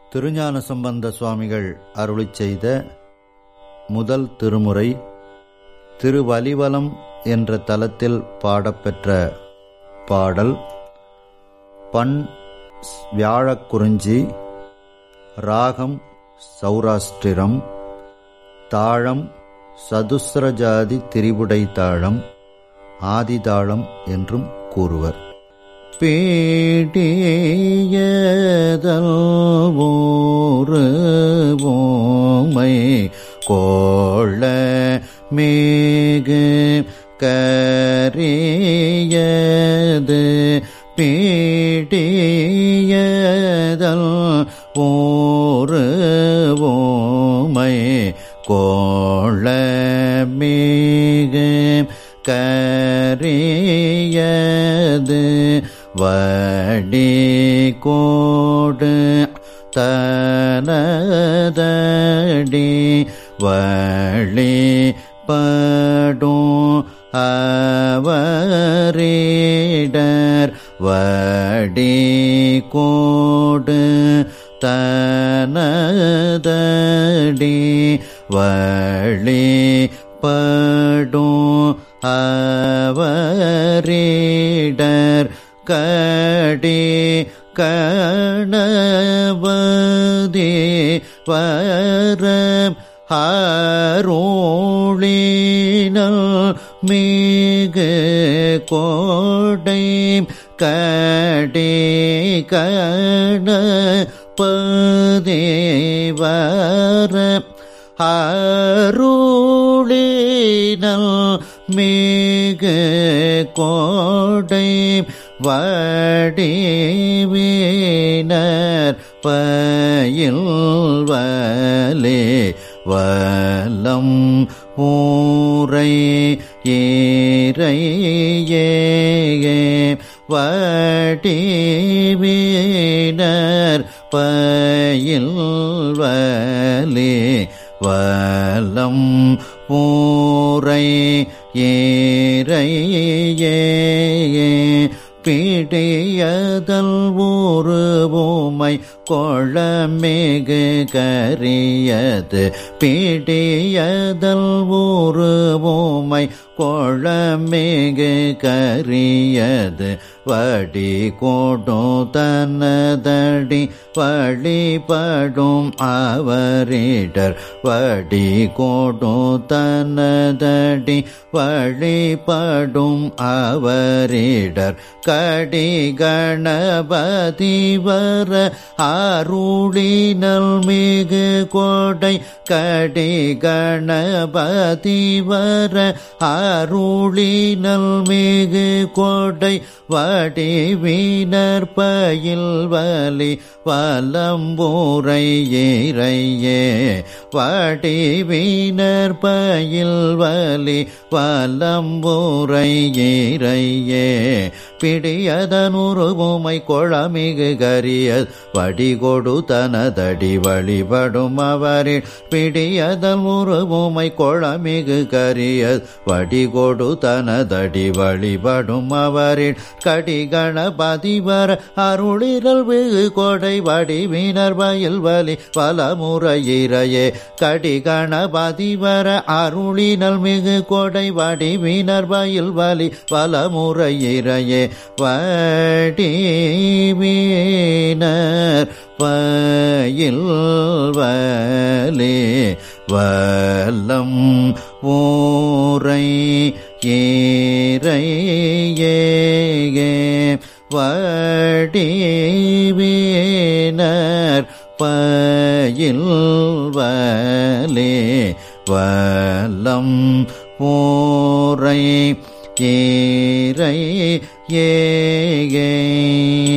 திருஞான சம்பந்த சுவாமிகள் அருளிச் செய்த முதல் திருமுறை திருவலிவலம் என்ற தலத்தில் பாடப்பெற்ற பாடல் பண் வியாழக்குறிஞ்சி ராகம் சௌராஷ்டிரம் தாழம் சதுஸ்ரஜாதி திரிபுடை தாழம் ஆதிதாளம் என்றும் கூறுவர் பீடியதல் ஊரு ஓமை கோள மேகு கரியது பீடியதல் ஊரு ஓமை கோள மேகு கரியது வடி கோடு தனதடி வழி படும் அவரீடர் வடி கோடு தனதடி வழி படும் அவரீடர் கடி கணபதி வரம் அருளினல் மிகு கோடை கடி கணபதி வரம் அருளினல் மிகு கோடை வடிவினர் பயில் வலே வலம் ஊரை ஏரையே வடிவினர் பயில் வலே வலம் ஊரை ஏரையே பிடியதல் ஊரு பூமை கொழமிகு கரியது பிடியதல் ஊரு பூமை கொழமிகு கரியது வடி கோடும் தனதடி வழிபடும் அவரிடர் வடி கோடும் தனதடி வழிபடும் அவரிடர் கடி கணபதி வர அருளினல் மிகு கோடை கடி கணபதி வர அருளினல் மிகு கோடை வடிவினர் பயில் வலி வலம்பூரை இறையே வடிவினர் பயில் வலி வலம்பூரை இறையே பிடியதனுரு பூமை கொழமிகு கரிய வடிகொடு தனதடி வழிபடும் அவரில் பிடியதன் ஒரு பூமை கொழமிகு கரிய வடிகொடு தனதடி வழிபடும் அவரில் கடி கணபதி வர அருளிரல் வெகு கொடை வடிவினர் வயல் வலி பலமுறையிறையே கடி கணபதி வர அருளினல் மிகு கொடை வடிவினர் வயல் வலி பலமுறையிறையே வடிவினர் பயில் வலே வலம் ஊரை ஏரையே வடிவினர் பயில் வலே வலம் ஊரை ஏரை ஏ